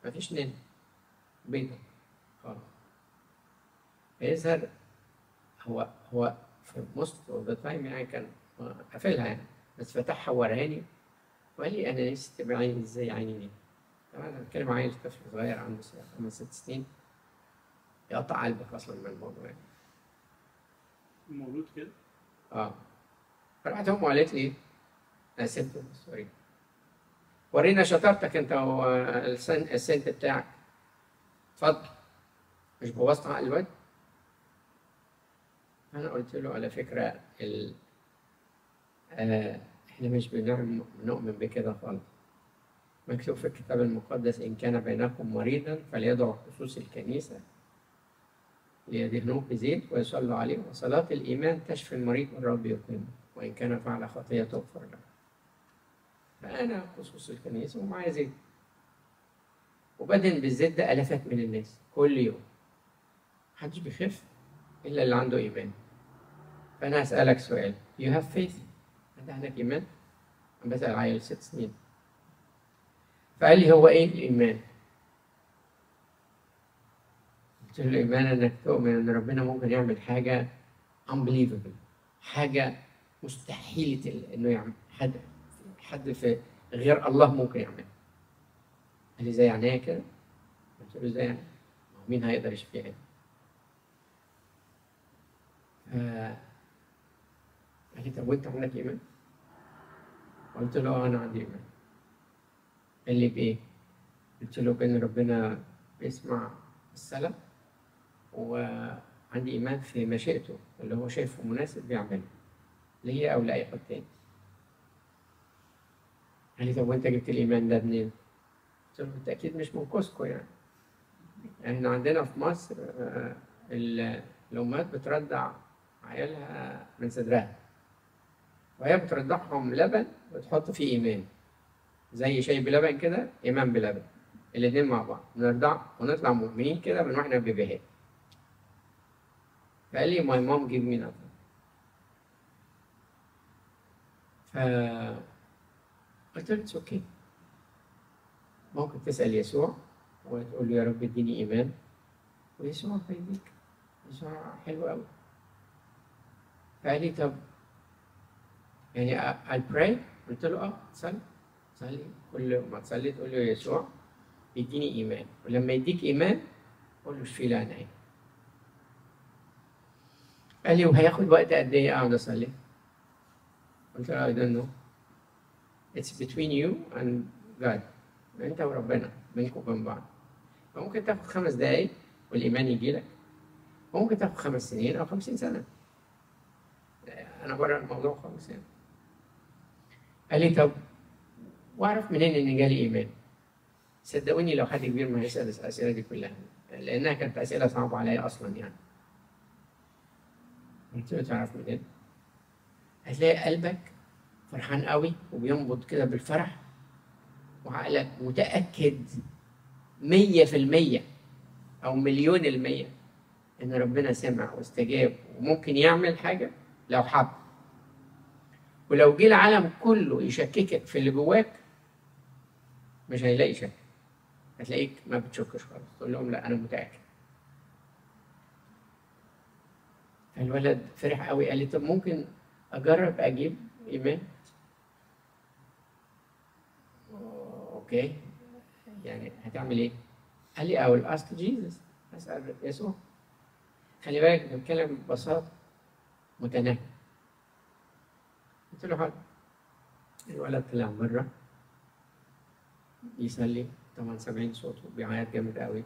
مفيش نين بيضة خالص فيظهر هو هو في موست اوف ذا تايم يعني كان قافلها يعني بس فتحها وراني وقال لي انا نفسي تبقى عيني ازاي عيني دي طبعا انا بتكلم عن طفل صغير عنده خمس ست سنين يقطع قلبك اصلا من الموضوع يعني مولود كده اه فراحت امه قالت لي انا سبت سوري ورينا شطارتك انت والسن السنت بتاعك اتفضل مش بوظت عقل الواد انا قلت له على فكره ال... آه احنا مش بنعمل بنؤمن بكده خالص مكتوب في الكتاب المقدس ان كان بينكم مريضا فليدعو خصوص الكنيسه ليدهنوه بزيت ويصلوا عليه وصلاة الإيمان تشفي المريض والرب يقيمه وإن كان فعل خطية تغفر له فأنا خصوص الكنيسة ومعايا زيت وبدهن بالزيت ده آلافات من الناس كل يوم محدش بيخف إلا اللي عنده إيمان فأنا هسألك سؤال you have faith أنت عندك إيمان؟ أنا بسأل عيل ست سنين فقال لي هو إيه الإيمان؟ قلت له الإيمان إنك تؤمن إن ربنا ممكن يعمل حاجة unbelievable حاجة مستحيلة ال- إنه يعمل حد حد في غير الله ممكن يعملها قال لي زي عينيا كده قلت له زي يعني ما هو مين هيقدر يشفيها ف- قال لي طب وانت عندك ايمان؟ قلت له اه انا عندي ايمان قال لي بايه؟ قلت له بان ربنا بيسمع الصلاه وعندي ايمان في مشيئته اللي هو شايفه مناسب بيعمله ليا او لاي حد تاني قال لي طب وانت جبت الايمان ده منين؟ قلت له انت اكيد مش من كوسكو يعني احنا عندنا في مصر آه، ال- الامهات بترضع عيالها من صدرها وهي بترضعهم لبن وتحط فيه ايمان زي شاي بلبن كده ايمان بلبن الاتنين مع بعض نرضع ونطلع مؤمنين كده من واحنا بيبيهات فقال لي my mom give me nothing ف قلت له اتس اوكي ممكن تسأل يسوع وتقول له يا رب اديني إيمان ويسوع هيديك يسوع حلو قوي فقال لي طب يعني I pray قلت له اه صلي صلي كل ما تصلي تقول له يسوع يديني إيمان ولما يديك إيمان قول له اشفي لي عيني قال لي وهياخد وقت قد ايه اقعد اصلي؟ قلت له I don't know It's between you and God انت وربنا بينكم وبين بعض فممكن تاخد خمس دقايق والايمان يجي لك وممكن تاخد خمس سنين او خمسين سنه انا بره الموضوع خالص يعني قال لي طب واعرف منين ان جالي ايمان صدقوني لو حد كبير ما هيسال الاسئله دي كلها لانها كانت اسئله صعبه عليا اصلا يعني قلت له تعرف منين هتلاقي قلبك فرحان قوي وبينبض كده بالفرح وعقلك متأكد مية في المية أو مليون المية إن ربنا سمع واستجاب وممكن يعمل حاجة لو حب ولو جه العالم كله يشككك في اللي جواك مش هيلاقي شك هتلاقيك ما بتشكش خالص تقول لهم لا أنا متأكد فالولد فرح قوي قال لي طب ممكن أجرب أجيب إيمان اوكي يعني هتعمل ايه؟ قال لي I will ask Jesus اسال يسوع خلي بالك بنتكلم ببساطه متناهي قلت له حاضر الولد طلع بره يصلي طبعا سامعين صوته بيعيط جامد قوي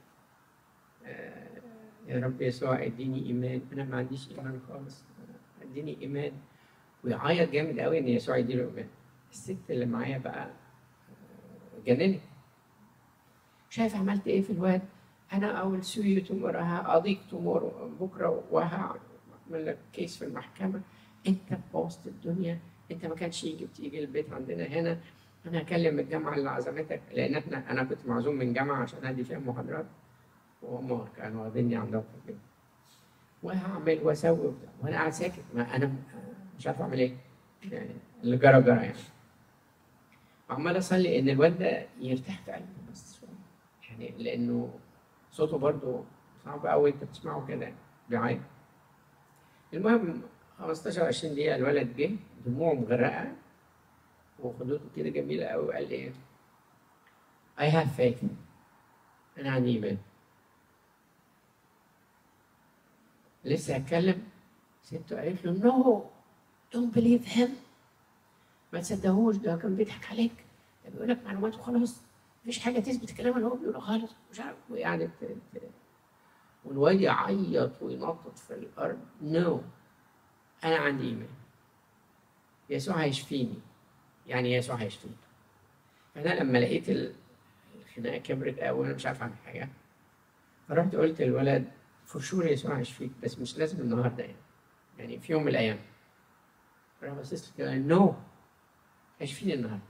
آه، يا رب يسوع اديني ايمان انا ما عنديش ايمان خالص اديني ايمان ويعيط جامد قوي ان يسوع يديله ايمان الست اللي معايا بقى جننت شايف عملت ايه في الواد انا اول سوي تومور هقضيك تومور بكره وهعمل لك كيس في المحكمه انت بوظت الدنيا انت ما كانش يجي بتيجي البيت عندنا هنا انا هكلم الجامعه اللي عزمتك لان احنا انا كنت معزوم من جامعه عشان ادي فيها محاضرات وهم كانوا واخديني عندهم في البيت وهعمل واسوي وبتاع. وانا قاعد ساكت ما انا مش عارف اعمل ايه يعني اللي جرى جرى يعني عمال اصلي ان الواد ده يرتاح في قلبه بس شويه يعني لانه صوته برضه صعب قوي انت بتسمعه كده بيعيط المهم 15 20 دقيقه الولد جه دموعه مغرقه وخدوده كده جميله قوي وقال لي ايه I have faith انا عندي ايمان لسه هتكلم سته قالت له نو دونت بليف هيم ما تصدقوش ده كان بيضحك عليك ده بيقول لك معلومات وخلاص مفيش حاجه تثبت الكلام اللي هو بيقوله خالص مش عارف وقعدت ت- ت- والواد يعيط وينطط في الارض نو no. انا عندي ايمان يسوع هيشفيني يعني يسوع هيشفيني فانا لما لقيت ال- الخناقه كبرت قوي وانا مش عارف اعمل حاجه فرحت قلت للولد فور شور يسوع هيشفيك بس مش لازم النهارده يعني يعني في يوم من الايام فراح بصيت له كده نو هيشفيني النهارده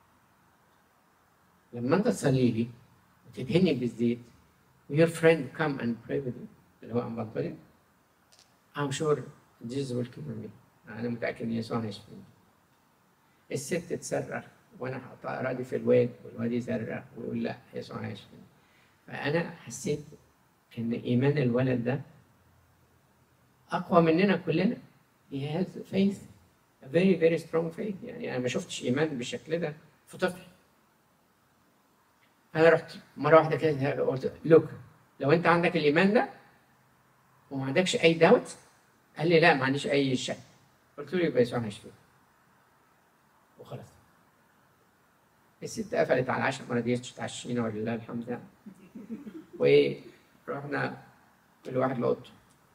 لما انت تصلي لي وتدهني بالزيت ويور فريند كم اند pray with you اللي هو ام بطلي I'm sure Jesus will cure me انا متاكد ان يسوع هيشفيني الست تصرخ وانا حاطه اراضي في الواد والواد يصرخ ويقول لا يسوع هيشفيني فانا حسيت ان ايمان الولد ده اقوى مننا كلنا he has faith a very very strong faith يعني انا ما شفتش ايمان بالشكل ده في طفل انا رحت مره واحده كده قلت لوك لو انت عندك الايمان ده وما عندكش اي داوت قال لي لا ما عنديش اي شك قلت له يبقى يسوع هيشفيك وخلاص الست قفلت على العشاء ما رضيتش تعشينا ولله الحمد يعني ورحنا كل واحد لاوضته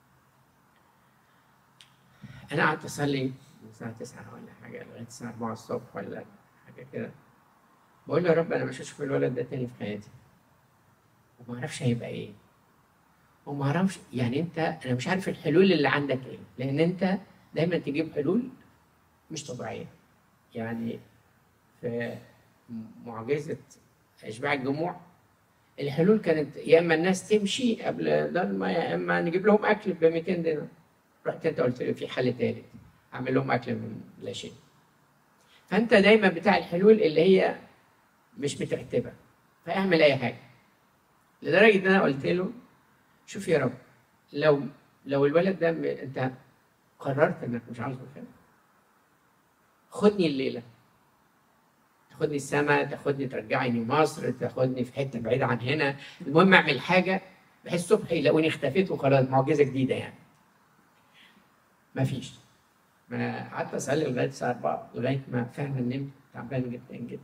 انا قعدت اصلي من الساعه 9 ولا حاجه لغايه الساعه 4 الصبح ولا حاجه كده بقول له يا رب انا مش هشوف الولد ده تاني في حياتي وما اعرفش هيبقى ايه وما اعرفش يعني انت انا مش عارف الحلول اللي عندك ايه لان انت دايما تجيب حلول مش طبيعيه يعني في معجزه اشباع الجموع الحلول كانت يا اما الناس تمشي قبل ضلمه يا اما نجيب لهم اكل ب 200 دينار رحت انت قلت لي في حل ثالث اعمل لهم اكل من لا شيء فانت دايما بتاع الحلول اللي هي مش مترتبه فاعمل اي حاجه لدرجه ان انا قلت له شوف يا رب لو لو الولد ده م- انت قررت انك مش عاوزه خير خدني الليله تاخدني السما تاخدني ترجعني مصر تاخدني في حته بعيده عن هنا المهم اعمل حاجه بحيث الصبح يلاقوني اختفيت وخلاص معجزه جديده يعني مفيش ما قعدت اصلي لغايه الساعه 4 لغايه ما فعلا نمت تعبان جدا جدا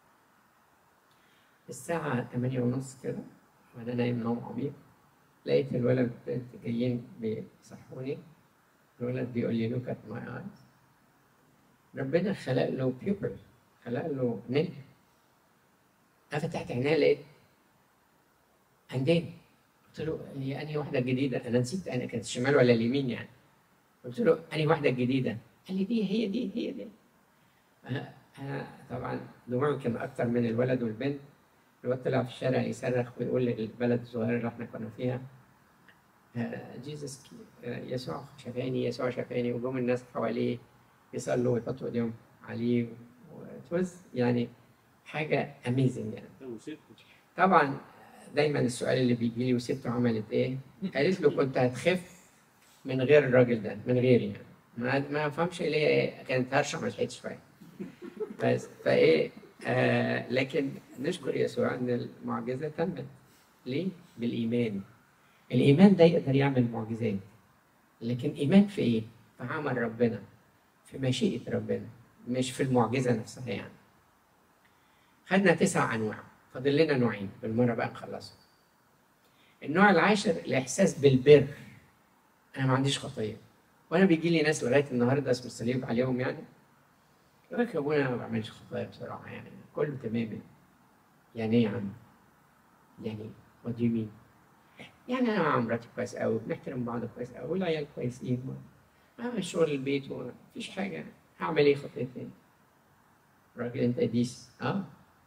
الساعة 8 ونص كده وأنا نايم نوم عميق لقيت الولد والبنت جايين بيصحوني الولد بيقول لي look at my eyes ربنا خلق له pupil خلق له نجم أنا فتحت عيني لقيت عندين قلت له هي أنهي واحدة جديدة أنا نسيت أنا كانت الشمال ولا اليمين يعني قلت له أنهي واحدة جديدة قال لي دي هي دي هي دي أنا أنا طبعا دموعي كان أكتر من الولد والبنت الواد طلع في الشارع يصرخ ويقول للبلد الصغيرة اللي احنا كنا فيها جيسس يسوع شفاني يسوع شفاني وجم الناس حواليه يصلوا ويحطوا ايديهم عليه وتوز يعني حاجة اميزنج يعني وست طبعا دايما السؤال اللي بيجي لي وسته عملت ايه؟ قالت له كنت هتخف من غير الراجل ده من غيري يعني ما ما فهمش ليه ايه كانت هرشه ما لحقتش شويه بس فايه آه لكن نشكر يسوع ان المعجزه تمت ليه؟ بالايمان الايمان ده يقدر يعمل معجزات لكن ايمان في ايه؟ في عمل ربنا في مشيئه ربنا مش في المعجزه نفسها يعني خدنا تسع انواع فاضل لنا نوعين بالمره بقى نخلصهم النوع العاشر الاحساس بالبر انا ما عنديش خطيه وانا بيجي لي ناس لغايه النهارده اسم الصليب عليهم يعني يقول لك يا ابونا أنا ما بعملش خطايا بصراحه يعني كله تمام يعني. يعني ايه يا عم؟ يعني what do you mean؟ يعني انا مع مراتي كويس قوي بنحترم بعض كويس قوي والعيال كويسين بعمل شغل البيت ومفيش حاجه هعمل ايه خطيتين؟ راجل انت قديس اه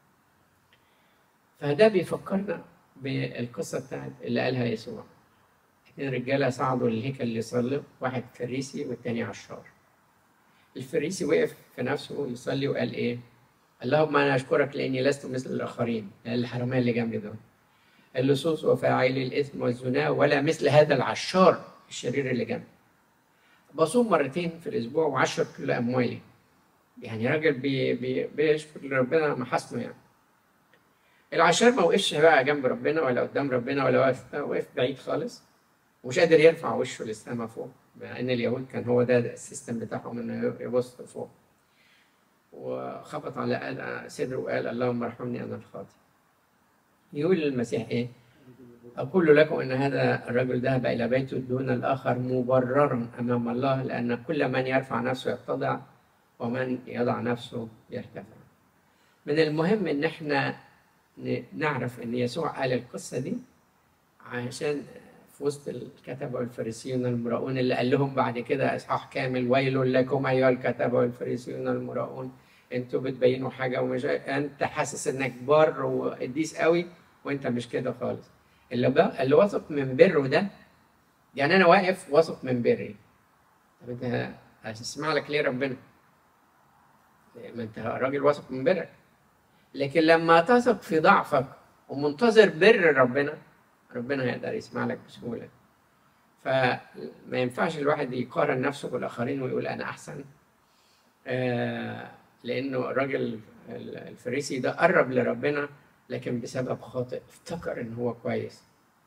فده بيفكرنا بالقصه بتاعت اللي قالها يسوع اتنين رجاله صعدوا للهيكل يصلوا واحد فريسي والتاني عشار الفريسي وقف في نفسه يصلي وقال ايه اللهم انا اشكرك لاني لست مثل الاخرين الحراميه اللي جنبي دول اللصوص وفاعلي الاثم والزنا ولا مثل هذا العشار الشرير اللي جنبي بصوم مرتين في الاسبوع وعشر كل اموالي يعني راجل بي بي بيشكر ربنا محاسنه يعني العشار ما وقفش بقى جنب ربنا ولا قدام ربنا ولا واقف وقف بعيد خالص ومش قادر يرفع وشه للسما فوق مع ان اليهود كان هو ده السيستم بتاعهم انه يبص فوق وخبط على صدره وقال اللهم ارحمني انا الخاطئ يقول المسيح ايه أقول لكم أن هذا الرجل ذهب إلى بيته دون الآخر مبررا أمام الله لأن كل من يرفع نفسه يتضع ومن يضع نفسه يرتفع من المهم إن إحنا نعرف إن يسوع قال القصة دي عشان في وسط الكتبة والفريسيون المراؤون اللي قال لهم بعد كده إصحاح كامل ويل لكم أيها الكتبة والفريسيون المراؤون انتوا بتبينوا حاجة ومش انت حاسس انك بار وقديس قوي وانت مش كده خالص اللي بقى اللي واثق من بره ده يعني انا واقف واثق من بري طب انت هتسمع لك ليه ربنا؟ ما انت راجل واثق من برك لكن لما تثق في ضعفك ومنتظر بر ربنا ربنا هيقدر يسمع لك بسهوله فما ينفعش الواحد يقارن نفسه بالاخرين ويقول انا احسن آه لانه الراجل الفريسي ده قرب لربنا لكن بسبب خاطئ افتكر ان هو كويس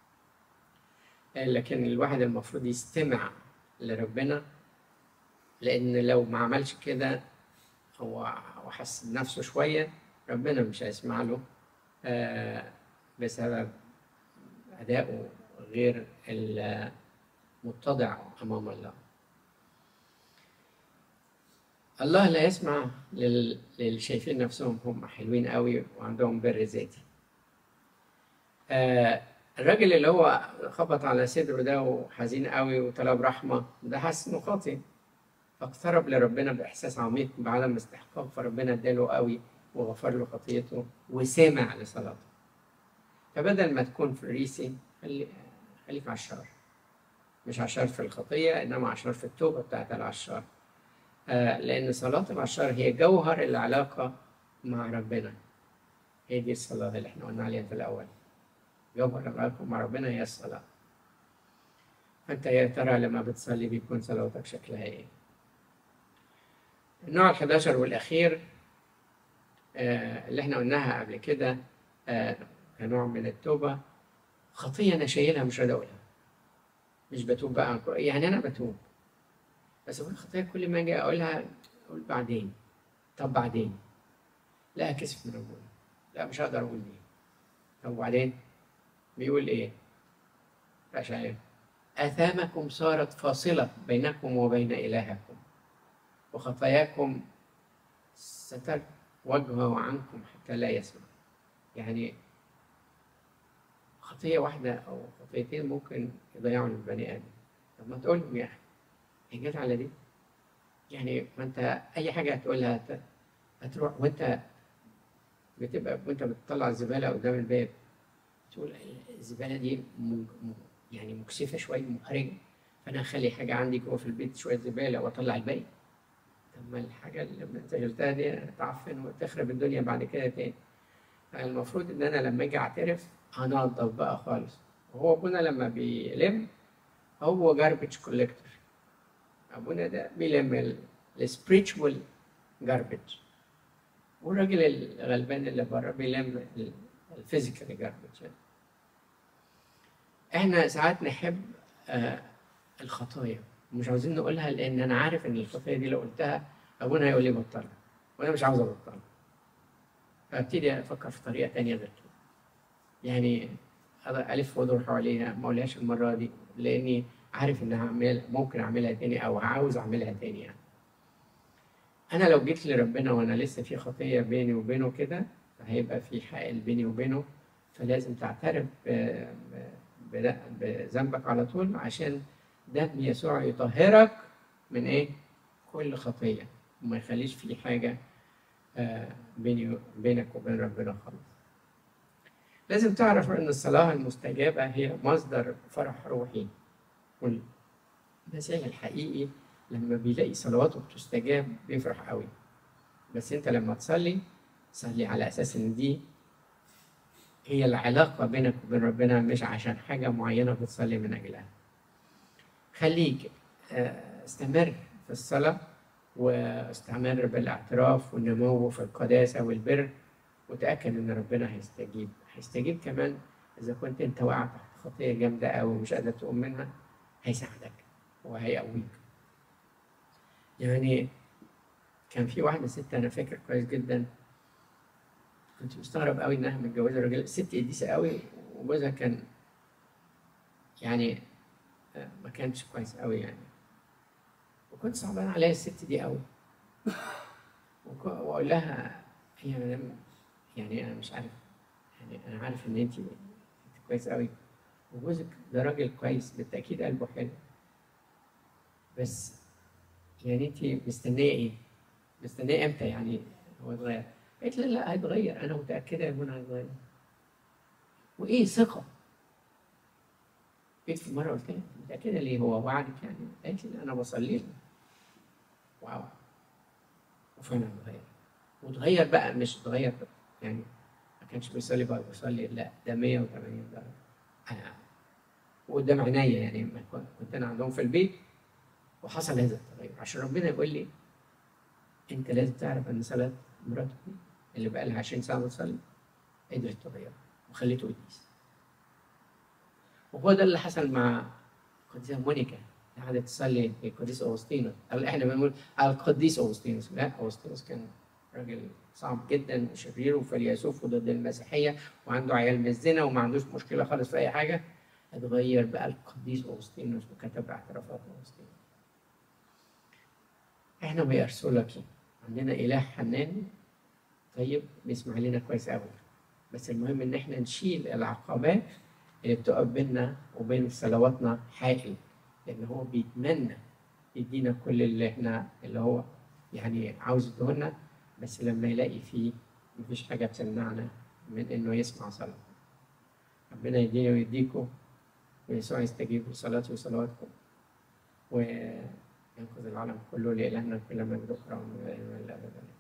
لكن الواحد المفروض يستمع لربنا لان لو ما عملش كده هو وحس بنفسه شويه ربنا مش هيسمع له بسبب ادائه غير المتضع امام الله الله لا يسمع للي شايفين نفسهم هم حلوين قوي وعندهم بر ذاتي آه الراجل اللي هو خبط على صدره ده وحزين قوي وطلب رحمة ده حاسس انه خاطئ فاقترب لربنا بإحساس عميق بعدم استحقاق فربنا اداله قوي وغفر له خطيته وسمع لصلاته فبدل ما تكون فريسي خلي خليك عشار مش عشار في الخطية إنما عشار في التوبة بتاعت العشار آه لأن صلاة العشار هي جوهر العلاقة مع ربنا هي دي الصلاة اللي احنا قلنا عليها في الأول جوهر العلاقة مع ربنا هي الصلاة فأنت يا ترى لما بتصلي بيكون صلواتك شكلها إيه؟ النوع الحداشر والأخير آه اللي احنا قلناها قبل كده آه كنوع من التوبة خطية أنا شايلها مش راضي أقولها مش بتوب بقى يعني أنا بتوب بس هو الخطية كل ما أجي أقولها أقول بعدين طب بعدين لا كسف من ربنا لا مش هقدر أقول دي طب وبعدين بيقول إيه؟ أشعياء آثامكم صارت فاصلة بينكم وبين إلهكم وخطاياكم ستر وجهه عنكم حتى لا يسمع يعني خطية واحدة أو خطيتين ممكن يضيعوا البني آدم طب ما تقول لهم يا أخي هي جت على دي يعني ما أنت أي حاجة هتقولها هتروح وأنت بتبقى وأنت بتطلع الزبالة قدام الباب تقول الزبالة دي يعني مكسفة شوية محرجة فأنا أخلي حاجة عندي جوه في البيت شوية زبالة وأطلع الباقي طب ما الحاجة اللي انت شلتها دي تعفن وتخرب الدنيا بعد كده تاني المفروض ان انا لما اجي اعترف هنضف بقى خالص وهو ابونا لما بيلم هو جاربج كوليكتور ابونا ده بيلم السبريتشوال جاربج والراجل الغلبان اللي بره بيلم الفيزيكال جاربج احنا ساعات نحب آه الخطايا ومش عاوزين نقولها لان انا عارف ان الخطيه دي لو قلتها ابونا هيقول لي بطلها وانا مش عاوز ابطلها فابتدي افكر في طريقه تانية غير كده يعني الف وادور حواليها ما اقولهاش المره دي لاني عارف ان هعمل ممكن اعملها تاني او عاوز اعملها تاني يعني انا لو جيت لربنا وانا لسه في خطيه بيني وبينه كده فهيبقى في حائل بيني وبينه فلازم تعترف بذنبك على طول عشان دم يسوع يطهرك من ايه؟ كل خطيه وما يخليش في حاجه آه بيني بينك وبين ربنا خالص. لازم تعرف ان الصلاه المستجابه هي مصدر فرح روحي. والمسيح الحقيقي لما بيلاقي صلواته بتستجاب بيفرح قوي. بس انت لما تصلي صلي على اساس ان دي هي العلاقة بينك وبين ربنا مش عشان حاجة معينة بتصلي من أجلها خليك آه، استمر في الصلاة واستمر بالاعتراف والنمو في القداسة والبر وتأكد إن ربنا هيستجيب هيستجيب كمان إذا كنت أنت واقع تحت خطية جامدة أوي ومش قادر تقوم منها هيساعدك وهيقويك يعني كان في واحدة ست أنا فاكر كويس جدا كنت مستغرب قوي إنها متجوزة راجل ست قديسة قوي وجوزها كان يعني آه، ما كانش كويس قوي يعني وكنت صعبان عليا الست دي قوي وك- واقول لها هي مدام يعني انا مش عارف يعني انا عارف ان انت كويس قوي وجوزك ده راجل كويس بالتاكيد قلبه حلو بس يعني انت مستنيه ايه؟ مستنيه امتى يعني هو يتغير؟ قالت لي لا هيتغير انا متاكده ان هو هيتغير وايه ثقه جيت في مره قلت لها متاكده ليه هو وعدك يعني؟ قالت لي لا انا بصلي له واو وفعلا اتغير واتغير بقى مش اتغير يعني ما كانش بيصلي بقى بيصلي لا ده 180 درجه انا وقدام عينيا يعني لما كنت- كنت انا عندهم في البيت وحصل هذا التغير عشان ربنا يقول لي انت لازم تعرف ان صلاه مراتك دي اللي بقى لها 20 سنه بتصلي قدرت تغير وخليته قديس وهو ده اللي حصل مع القديسه مونيكا اللي قعدت تصلي القديس اغسطينوس او احنا بنقول القديس اغسطينوس لا اغسطينوس كان راجل صعب جدا وشرير وفيلسوف وضد المسيحيه وعنده عيال من الزنا وما عندوش مشكله خالص في اي حاجه اتغير بقى القديس اغسطينوس وكتب اعترافات اغسطينوس احنا ما لك عندنا اله حنان طيب بيسمع لنا كويس قوي بس المهم ان احنا نشيل العقبات اللي بتقف بيننا وبين صلواتنا حائل لان هو بيتمنى يدينا كل اللي احنا اللي هو يعني عاوز يديهولنا بس لما يلاقي فيه مفيش حاجه بتمنعنا من انه يسمع صلاه ربنا يديني ويديكم ويسوع يستجيب لصلاتي وصلواتكم وينقذ العالم كله لإلهنا كل مجد وكرم من الأبد